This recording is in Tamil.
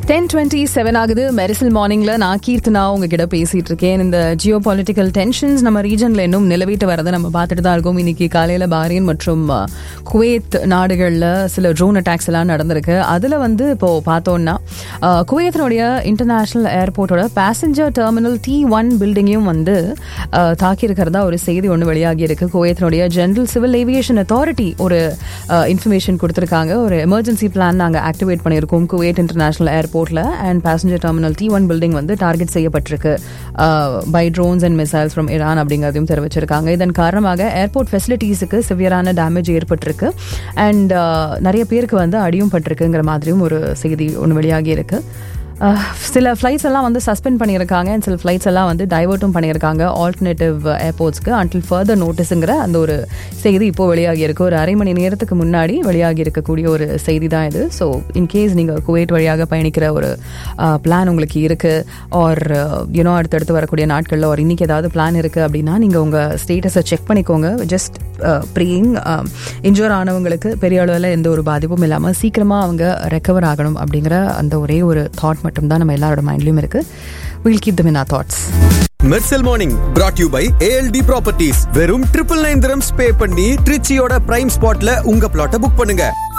டென் டுவெண்ட்டி செவன் ஆகுது மெரிசல் மார்னிங்ல நான் கீர்த்தனா உங்ககிட்ட பேசிட்டு இருக்கேன் இந்த ஜியோ பொலிட்டிக்கல் டென்ஷன்ஸ் நம்ம ரீஜன்ல இன்னும் நிலவிட்டு வரதை நம்ம பார்த்துட்டு தான் இருக்கோம் இன்னைக்கு காலையில பாரியன் மற்றும் அஹ், குவைத் நாடுகள்ல சில ட்ரோன் அட்டாக்ஸ் எல்லாம் நடந்திருக்கு அதுல வந்து இப்போ பார்த்தோம்னா அஹ், குவைத்தினுடைய இன்டர்நேஷனல் ஏர்போர்ட்டோட பேசஞ்சர் டெர்மினல் டி ஒன் பில்டிங்கையும் வந்து அஹ், தாக்கியிருக்கிறதா ஒரு செய்தி ஒன்று வெளியாகி இருக்கு குவைத்தினுடைய ஜெனரல் சிவில் ஏவியேஷன் அத்தாரிட்டி ஒரு இன்ஃபர்மேஷன் கொடுத்துருக்காங்க ஒரு எமர்ஜென்சி பிளான் நாங்கள் ஆக்டிவேட் பண்ணியிருக்கோம் குவைத் இன்டர்நேஷனல் ஏர்போர்ட்ல and passenger terminal T one building வந்து டார்கெட் செய்யப்பட்டிருக்கு by drones and missiles from Iran அப்படிங்கிறதையும் தெரிவிச்சிருக்காங்க இதன் காரணமாக ஏர்போர்ட் ஃபெசிலிட்டிஸுக்கு சிவியரான டேமேஜ் ஏற்பட்டிருக்கு அண்ட் நிறைய பேருக்கு வந்து அடியும் பட்டிருக்குங்கிற மாதிரியும் ஒரு செய்தி ஒன்று வெளியாகி இருக்கு அஹ், சில ஃப்ளைட்ஸ் எல்லாம் வந்து சஸ்பெண்ட் பண்ணியிருக்காங்க அண்ட் சில ஃப்ளைட்ஸ் எல்லாம் வந்து டைவர்ட்டும் பண்ணியிருக்காங்க ஆல்டர்னேட்டிவ் ஏர்போர்ட்ஸ்க்கு அன்டில் ஃபர்தர் நோட்டீஸுங்கிற அந்த ஒரு செய்தி இப்போ வெளியாகி இருக்கு ஒரு அரை மணி நேரத்துக்கு முன்னாடி வெளியாகி இருக்கக்கூடிய ஒரு செய்தி தான் இது ஸோ இன்கேஸ் நீங்கள் குவைட் வழியாக பயணிக்கிற ஒரு பிளான் உங்களுக்கு இருக்கு ஆர் யூனோ அடுத்தடுத்து வரக்கூடிய நாட்களில் ஒரு இன்னைக்கு ஏதாவது பிளான் இருக்கு அப்படின்னா நீங்கள் உங்கள் ஸ்டேட்டஸை செக் பண்ணிக்கோங்க ஜஸ்ட் ப்ரேயிங் இன்ஜூர் ஆனவங்களுக்கு பெரிய அளவில் எந்த ஒரு பாதிப்பும் இல்லாமல் சீக்கிரமாக அவங்க ரெக்கவர் ஆகணும் அப்படிங்கிற அந்த ஒரே ஒரு தாட் மட்டும்தான் நம்ம எல்லாரோட மைண்ட்லையும் இருக்கு we'll keep them in our thoughts Mersal morning brought you by ALT properties வெறும் ட்ரிபிள் நைன் திரம்ஸ் பே பண்ணி ட்ரிச்சியோட பிரைம் ஸ்பாட்ல உங்க பிளாட்டை புக் பண்ணுங்க